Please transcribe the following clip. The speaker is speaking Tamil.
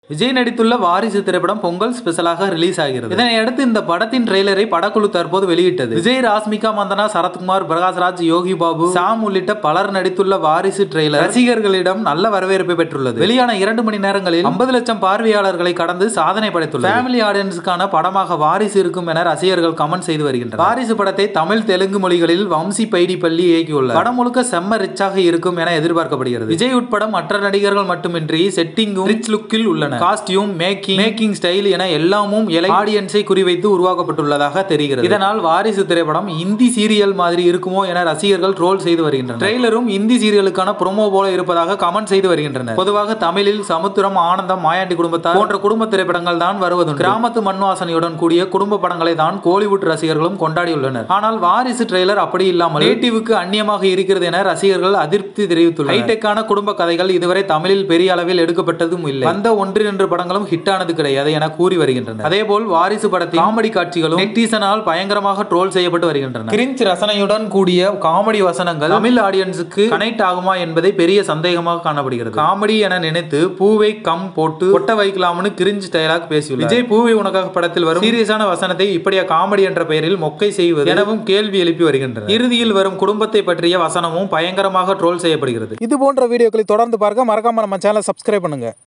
விஜய் நடித்துள்ள வாரிசு திரைப்படம் பொங்கல் ஸ்பெஷலாக ரிலீஸ் ஆகிறது இதனை அடுத்து இந்த படத்தின் ட்ரெய்லரை படக்குழு தற்போது வெளியிட்டது விஜய் ராஸ்மிகா மந்தனா சரத்குமார் பிரகாஷ்ராஜ் யோகி பாபு சாம் உள்ளிட்ட பலர் நடித்துள்ள வாரிசு ட்ரெய்லர் ரசிகர்களிடம் நல்ல வரவேற்பை பெற்றுள்ளது வெளியான இரண்டு மணி நேரங்களில் 50 லட்சம் பார்வையாளர்களை கடந்து சாதனை படைத்துள்ளது ஃபேமிலி ஆடியன்ஸுக்கான படமாக வாரிசு இருக்கும் என ரசிகர்கள் கமெண்ட் செய்து வருகின்றனர் வாரிசு படத்தை தமிழ் தெலுங்கு மொழிகளில் வம்சி பைடி பள்ளி இயக்கியுள்ளார் படம் முழுக்க செம்ம ரிச்சாக இருக்கும் என எதிர்பார்க்கப்படுகிறது விஜய் உட்பட மற்ற நடிகர்கள் மட்டுமின்றி செட்டிங்கும் ரிச் லுக்கில் உள்ளன காஸ்டியூம் மேக்கிங் மேக்கிங் ஸ்டைல் என எல்லாமும் எலை ஆடியன்ஸை குறிவைத்து உருவாக்கப்பட்டுள்ளதாக தெரிகிறது இதனால் வாரிசு திரைப்படம் இந்தி சீரியல் மாதிரி இருக்குமோ என ரசிகர்கள் ட்ரோல் செய்து வருகின்றனர் ட்ரெய்லரும் இந்தி சீரியலுக்கான ப்ரோமோ போல இருப்பதாக கமெண்ட் செய்து வருகின்றனர் பொதுவாக தமிழில் சமுத்திரம் ஆனந்தம் மாயாண்டி குடும்பத்தார் போன்ற குடும்ப திரைப்படங்கள் தான் வருவது கிராமத்து மண் வாசனையுடன் கூடிய குடும்ப படங்களை தான் கோலிவுட் ரசிகர்களும் கொண்டாடியுள்ளனர் ஆனால் வாரிசு ட்ரெய்லர் அப்படி இல்லாமல் நேட்டிவுக்கு அந்நியமாக இருக்கிறது என ரசிகர்கள் அதிருப்தி தெரிவித்துள்ளனர் ஹைடெக்கான குடும்ப கதைகள் இதுவரை தமிழில் பெரிய அளவில் எடுக்கப்பட்டதும் இல்லை வந்த ஒன்றிரண்டு படங்களும் ஹிட் ஆனது கிடையாது என கூறி வருகின்றனர் அதேபோல் வாரிசு படத்தில் காமெடி காட்சிகளும் நெட்டிசனால் பயங்கரமாக ட்ரோல் செய்யப்பட்டு வருகின்றன கிரிஞ்ச் ரசனையுடன் கூடிய காமெடி வசனங்கள் தமிழ் ஆடியன்ஸுக்கு கனெக்ட் ஆகுமா என்பதை பெரிய சந்தேகமாக காணப்படுகிறது காமெடி என நினைத்து பூவை கம் போட்டு ஒட்ட வைக்கலாம்னு கிரிஞ்ச் டயலாக் பேசியுள்ளார் விஜய் பூவை உனக்காக படத்தில் வரும் சீரியஸான வசனத்தை இப்படியா காமெடி என்ற பெயரில் மொக்கை செய்வது எனவும் கேள்வி எழுப்பி வருகின்றனர் இறுதியில் வரும் குடும்பத்தை பற்றிய வசனமும் பயங்கரமாக ட்ரோல் செய்யப்படுகிறது இது போன்ற வீடியோக்களை தொடர்ந்து பார்க்க மறக்காம நம்ம சேனலை சப்ஸ்கிரைப் பண்ணுங்க